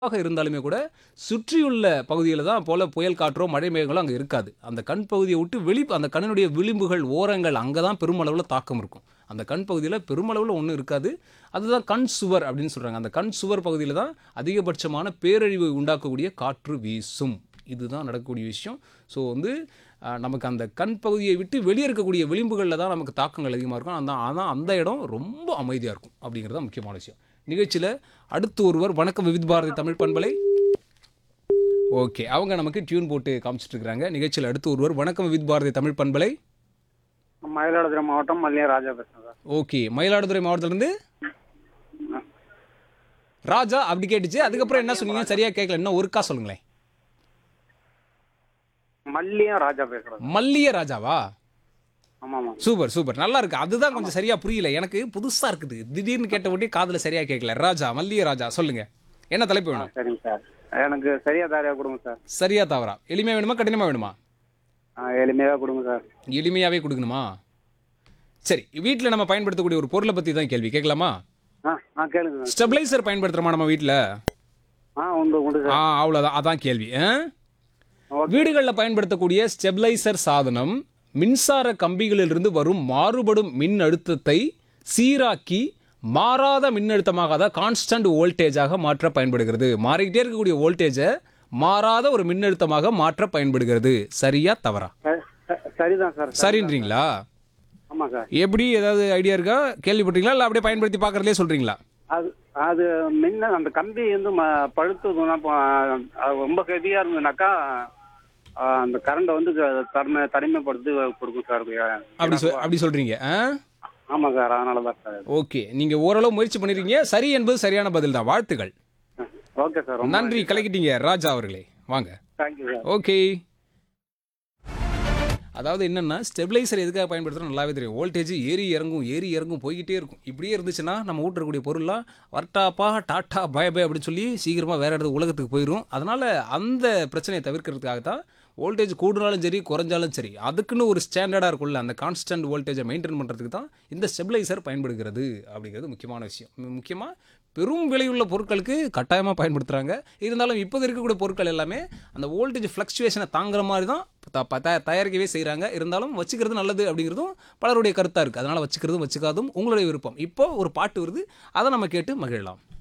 ஆக இருந்தாலுமே கூட சுற்றியுள்ள பகுதியில் தான் போல புயல் காற்றோ மழை மேகங்களோ அங்கே இருக்காது அந்த கண் பகுதியை விட்டு வெளி அந்த கண்ணினுடைய விளிம்புகள் ஓரங்கள் அங்கே தான் பெருமளவில் தாக்கம் இருக்கும் அந்த கண் பகுதியில் பெருமளவில் ஒன்றும் இருக்காது அதுதான் கண் சுவர் அப்படின்னு சொல்கிறாங்க அந்த கண் சுவர் பகுதியில் தான் அதிகபட்சமான பேரழிவு உண்டாக்கக்கூடிய காற்று வீசும் இதுதான் நடக்கக்கூடிய விஷயம் ஸோ வந்து அஹ், நமக்கு அந்த கண் பகுதியை விட்டு வெளியே இருக்கக்கூடிய விளிம்புகளில் தான் நமக்கு தாக்கங்கள் அதிகமாக இருக்கும் அந்த அதான் அந்த இடம் ரொம்ப அமைதியாக இருக்கும் அப்படிங்கிறது தான் முக்கியமான விஷயம் நிகழ்ச்சியில் அடுத்து ஒருவர் வணக்கம் விவித் பாரதி தமிழ் பண்பலை ஓகே அவங்க நமக்கு டியூன் போட்டு காமிச்சிட்டு இருக்காங்க நிகழ்ச்சியில் அடுத்து ஒருவர் வணக்கம் விவித் பாரதி தமிழ் பண்பலை மயிலாடுதுறை மாவட்டம் மல்லியா ராஜா பேசுறேன் சார் ஓகே மயிலாடுதுறை மாவட்டத்திலேருந்து ராஜா அப்படி கேட்டுச்சு அதுக்கப்புறம் என்ன சொன்னீங்க சரியா கேட்கல இன்னும் ஒருக்கா சொல்லுங்களேன் மல்லியா ராஜா பேசுறேன் மல்லிய ராஜாவா ஆமா ஆமா சூப்பர் சூப்பர் நல்லா இருக்கு அதுதான் கொஞ்சம் சரியா புரியல எனக்கு புதுசா இருக்குது திடீர்னு கேட்ட ஒட்டி காதுல சரியா கேட்கல ராஜா மல்லிய ராஜா சொல்லுங்க என்ன தலைப்பு வேணும் சரிங்க சார் எனக்கு சரியா தாரியா கொடுங்க சார் சரியா தவறா எளிமையா வேணுமா கடினமா வேணுமா ஆ, எளிமையா கொடுங்க சார் எளிமையாவே கொடுக்கணுமா சரி வீட்டில் நம்ம பயன்படுத்தக்கூடிய ஒரு பொருளை பத்தி தான் கேள்வி கேட்கலாமா ஆ ஆ கேளுங்க சார் ஸ்டெபிளைசர் பயன்படுத்துறோமா நம்ம வீட்டில் ஆ உண்டு உண்டு ஆ சார் அவ்வளோதான் அதான் கேள்வி ஆ? ஓகே வீடுகளில் பயன்படுத்தக்கூடிய ஸ்டெபிளைசர் சாதனம் மின்சார கம்பிகளிலிருந்து வரும் மாறுபடும் மின் அழுத்தத்தை சீராக்கி மாறாத மின்னழுத்தமாக அதாவது கான்ஸ்டன்ட் வோல்டேஜாக மாற்ற பயன்படுகிறது மாறிக்கிட்டே இருக்கக்கூடிய வோல்டேஜை மாறாத ஒரு மின்னழுத்தமாக மாற்ற பயன்படுகிறது சரியா தவறா ச- ச- சரிதான் சார் சரி. சரின்றீங்களா ஆமா சார் எப்படி ஏதாவது ஐடியா இருக்கா கேள்விப்பட்டீங்களா இல்லை அப்படியே பயன்படுத்தி பார்க்கறதுலே சொல்றீங்களா அது அது முன்ன அந்த கம்பி வந்து ம- பழுத்ததுன்னா இப்போ, அது ரொம்ப ஹெவியா இருந்ததுனாக்கா ஆ, அந்த கரண்டை வந்து க- தனிமை தனிமைப்படுத்தி கொடுக்கும் சார் அப்படி சொல் அப்படி சொல்றீங்க ஆ ஆமா சார் அதனால தான் சார் ஓகே நீங்க ஓரளவு முயற்சி பண்ணிருக்கீங்க சரி என்பது சரியான பதில் தான் வாழ்த்துகள் ஓகே சார் ரொம்ப நன்றி கலக்கிட்டீங்க ராஜா அவர்களே வாங்க தேங்க்யூ சார் ஓகே அதாவது என்னன்னா ஸ்டெபிளைசர் எதுக்காக பயன்படுத்துறோம் நல்லாவே தெரியும் வோல்டேஜ் ஏறி இறங்கும் ஏறி இறங்கும் போய்கிட்டே இருக்கும் இப்படியே இருந்துச்சுன்னா நம்ம ஊட்டக்கூடிய பொருள்லாம் வர்ட்டாப்பா டாட்டா பய பய அப்படின்னு சொல்லி சீக்கிரமாக வேற இடத்து உலகத்துக்கு போயிடும் அதனால அந்த பிரச்சனையை தவிர்க்கிறதுக்காக தான் வோல்டேஜ் கூடுனாலும் சரி குறைஞ்சாலும் சரி அதுக்குன்னு ஒரு ஸ்டாண்டர்டாக இருக்கும்ல அந்த கான்ஸ்டன்ட் வோல்டேஜை மெயின்டைன் பண்ணுறதுக்கு தான் இந்த ஸ்டெபிளைசர் பயன்படுகிறது அப்படிங்கிறது முக்கியமான விஷயம் முக்கியமாக பெரும் விலையுள்ள பொருட்களுக்கு கட்டாயமாக பயன்படுத்துகிறாங்க இருந்தாலும் இப்போது இருக்கக்கூடிய பொருட்கள் எல்லாமே அந்த வோல்டேஜ் ஃப்ளக்சுவேஷனை தாங்குற மாதிரி தான் த- ப- த- தயாரிக்கவே செய்கிறாங்க இருந்தாலும் வச்சுக்கிறது நல்லது அப்படிங்கிறதும் பலருடைய கருத்தாக இருக்குது அதனால் வச்சுக்கிறதும் வச்சுக்காதும் உங்களுடைய விருப்பம் இப்போ ஒரு பாட்டு வருது அதை நம்ம கேட்டு மகிழலாம்